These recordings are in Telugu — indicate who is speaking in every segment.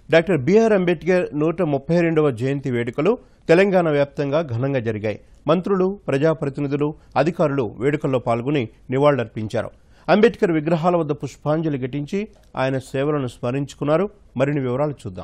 Speaker 1: డాక్టర్ బిఆర్ అంబేద్కర్ నూట ముప్పై రెండవ జయంతి వేడుకలు తెలంగాణ వ్యాప్తంగా ఘనంగా జరిగాయి మంత్రులు ప్రజాప్రతినిధులు అధికారులు వేడుకల్లో పాల్గొని నివాళులర్పించారు అంబేద్కర్ విగ్రహాల వద్ద పుష్పాంజలి ఘటించి ఆయన సేవలను స్మరించుకున్నారు మరిన్ని వివరాలు చూద్దాం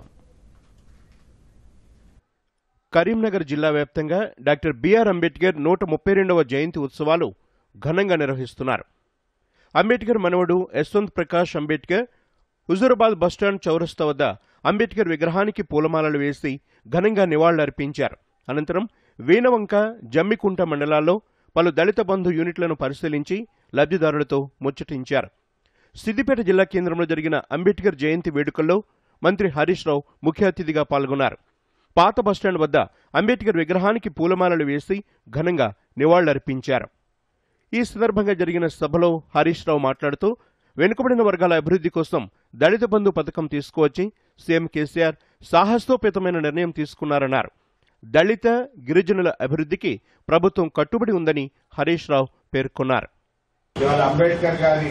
Speaker 1: కరీంనగర్ జిల్లా వ్యాప్తంగా డాక్టర్ బిఆర్ అంబేద్కర్ నూట ముప్పై రెండవ జయంతి ఉత్సవాలు ఘనంగా నిర్వహిస్తున్నారు అంబేద్కర్ మనవడు యశ్వంత్ ప్రకాష్ అంబేద్కర్ హుజూరాబాద్ బస్టాండ్ చౌరస్తా వద్ద అంబేద్కర్ విగ్రహానికి పూలమాలలు వేసి ఘనంగా నివాళులర్పించారు అనంతరం వీణవంక జమ్మికుంట మండలాల్లో పలు దళిత బంధు యూనిట్లను పరిశీలించి లబ్ధిదారులతో ముచ్చటించారు సిద్దిపేట జిల్లా కేంద్రంలో జరిగిన అంబేద్కర్ జయంతి వేడుకల్లో మంత్రి హరీష్ రావు ముఖ్య అతిథిగా పాల్గొన్నారు పాత బస్టాండ్ వద్ద అంబేద్కర్ విగ్రహానికి పూలమాలలు వేసి ఘనంగా నివాళులర్పించారు ఈ సందర్భంగా జరిగిన సభలో హరీష్ రావు మాట్లాడుతూ వెనుకబడిన వర్గాల అభివృద్ధి కోసం దళిత బంధు పథకం తీసుకువచ్చి సీఎం కేసీఆర్ సాహసోపేతమైన నిర్ణయం తీసుకున్నారన్నారు దళిత గిరిజనుల అభివృద్ధికి ప్రభుత్వం కట్టుబడి ఉందని హరీష్ రావు పేర్కొన్నారు
Speaker 2: ఇవాళ అంబేద్కర్ గారి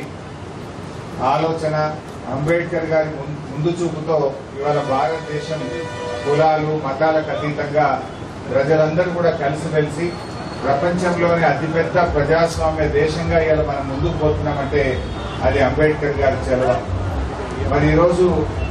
Speaker 2: ఆలోచన అంబేద్కర్ గారి ముం- ముందు చూపుతో ఇవాళ భారతదేశం కులాలు మతాలకు అతీతంగా ప్రజలందరూ కూడా కలిసిమెలిసి ప్రపంచంలోనే అతిపెద్ద ప్రజాస్వామ్య దేశంగా ఇవాళ మనం ముందుకు పోతున్నామంటే అది అంబేద్కర్ గారి చలవ మరి ఈరోజు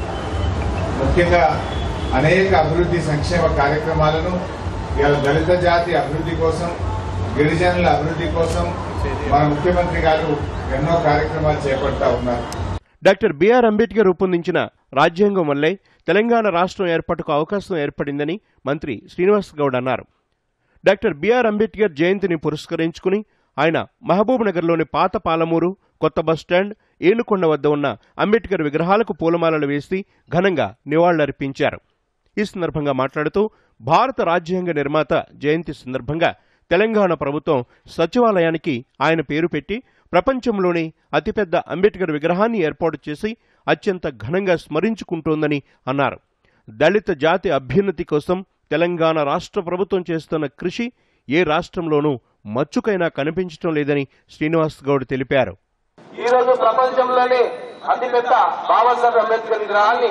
Speaker 2: ముఖ్యంగా అనేక అభివృద్ధి సంక్షేమ కార్యక్రమాలను ఇవాళ దళిత జాతి అభివృద్ధి కోసం గిరిజనుల అభివృద్ధి కోసం మన ముఖ్యమంత్రి గారు ఎన్నో కార్యక్రమాలు చేపడతా ఉన్నారు
Speaker 1: డాక్టర్ బిఆర్ అంబేద్కర్ రూపొందించిన రాజ్యాంగం వల్లే తెలంగాణ రాష్ట్రం ఏర్పాటుకు అవకాశం ఏర్పడిందని మంత్రి శ్రీనివాస్ గౌడ్ అన్నారు డాక్టర్ బిఆర్ అంబేద్కర్ జయంతిని పురస్కరించుకుని ఆయన మహబూబ్ నగర్లోని పాత పాలమూరు కొత్త బస్టాండ్ ఏనుకొండ వద్ద ఉన్న అంబేద్కర్ విగ్రహాలకు పూలమాలలు వేసి ఘనంగా నివాళులర్పించారు ఈ సందర్భంగా మాట్లాడుతూ భారత రాజ్యాంగ నిర్మాత జయంతి సందర్భంగా తెలంగాణ ప్రభుత్వం సచివాలయానికి ఆయన పేరు పెట్టి ప్రపంచంలోనే అతిపెద్ద అంబేద్కర్ విగ్రహాన్ని ఏర్పాటు చేసి అత్యంత ఘనంగా స్మరించుకుంటోందని అన్నారు దళిత జాతి అభ్యున్నతి కోసం తెలంగాణ రాష్ట్ర ప్రభుత్వం చేస్తున్న కృషి ఏ రాష్ట్రంలోనూ మచ్చుకైనా కనిపించడం లేదని శ్రీనివాస్ గౌడ్ తెలిపారు
Speaker 3: ఈ రోజు ప్రపంచంలోనే అతిపెద్ద బాబాసాహెబ్ అంబేద్కర్ విగ్రహాన్ని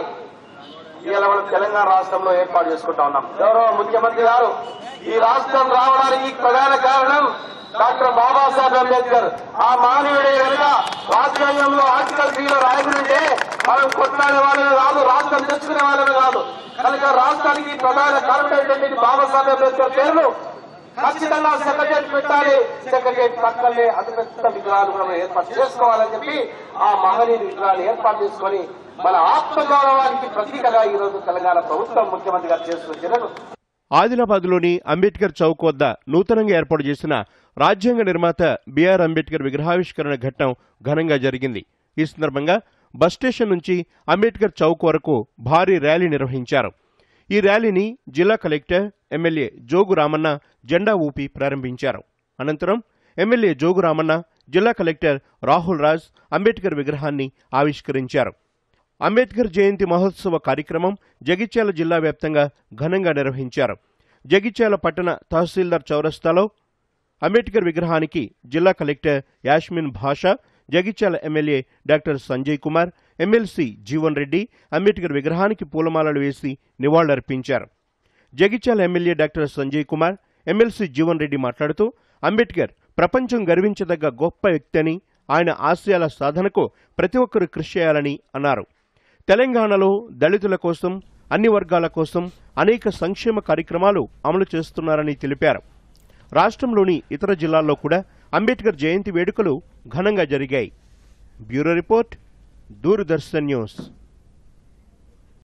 Speaker 3: ఇవాళ మనం తెలంగాణ రాష్ట్రంలో ఏర్పాటు చేసుకుంటా ఉన్నాం గౌరవ ముఖ్యమంత్రి గారు ఈ రాష్ట్రం రావడానికి ప్రధాన కారణం డాక్టర్ బాబాసాహెబ్ అంబేద్కర్ ఆ మానవుడే కనుక రాజ్యాంగంలో ఆర్టికల్ త్రీలో రాయకుంటే మనం కొట్లాడే వాళ్ళని కాదు రాష్ట్రం తెచ్చుకునే వాళ్ళని కాదు కనుక రాష్ట్రానికి ప్రధాన కారణం ఏంటంటే బాబాసాహెబ్ అంబేద్కర్ పేరును ఖచ్చితంగా సెక్రటరియట్ పెట్టాలి సెక్రటరియట్ పక్కనే అతిపెద్ద విగ్రహాలు కూడా మనం ఏర్పాటు చేసుకోవాలని చెప్పి ఆ మహనీయుడి విగ్రహాన్ని ఏర్పాటు చేసుకొని మన ఆత్మగౌరవానికి ప్రతీకగా ఈ రోజు తెలంగాణ ప్రభుత్వం ముఖ్యమంత్రి గారు చేస్తున్న చర్యలు
Speaker 1: ఆదిలాబాద్లోని అంబేద్కర్ చౌక్ వద్ద నూతనంగా ఏర్పాటు చేసిన రాజ్యాంగ నిర్మాత బిఆర్ అంబేద్కర్ విగ్రహావిష్కరణ ఘట్టం ఘనంగా జరిగింది ఈ సందర్భంగా బస్ స్టేషన్ నుంచి అంబేద్కర్ చౌక్ వరకు భారీ ర్యాలీ నిర్వహించారు ఈ ర్యాలీని జిల్లా కలెక్టర్ ఎమ్మెల్యే జోగు రామన్న జెండా ఊపి ప్రారంభించారు అనంతరం ఎమ్మెల్యే జోగు రామన్న జిల్లా కలెక్టర్ రాహుల్ రాజ్ అంబేద్కర్ విగ్రహాన్ని ఆవిష్కరించారు అంబేద్కర్ జయంతి మహోత్సవ కార్యక్రమం జగిత్యాల జిల్లా వ్యాప్తంగా ఘనంగా నిర్వహించారు జగిత్యాల పట్టణ తహసీల్దార్ చౌరస్తాలో అంబేద్కర్ విగ్రహానికి జిల్లా collector Yasmin Basha Jagtial MLA doctor Sanjay Kumar MLC Jeevan Reddy Ambedkar విగ్రహానికి పూలమాలలు వేసి నివాళులర్పించారు Jagtial MLA doctor Sanjay Kumar MLC Jeevan Reddy మాట్లాడుతూ అంబేద్కర్ ప్రపంచం గర్వించదగ్గ గొప్ప వ్యక్తి అని ఆయన ఆశయాల సాధనకు ప్రతి ఒక్కరూ కృషి చేయాలని అన్నారు తెలంగాణలో దళితుల కోసం అన్ని వర్గాల కోసం అనేక సంక్షేమ కార్యక్రమాలు అమలు చేస్తున్నారని తెలిపారు రాష్ట్రంలోని ఇతర జిల్లాల్లో కూడా అంబేద్కర్ జయంతి వేడుకలు ఘనంగా జరిగాయి బ్యూరో రిపోర్ట్ దూరదర్శన్ న్యూస్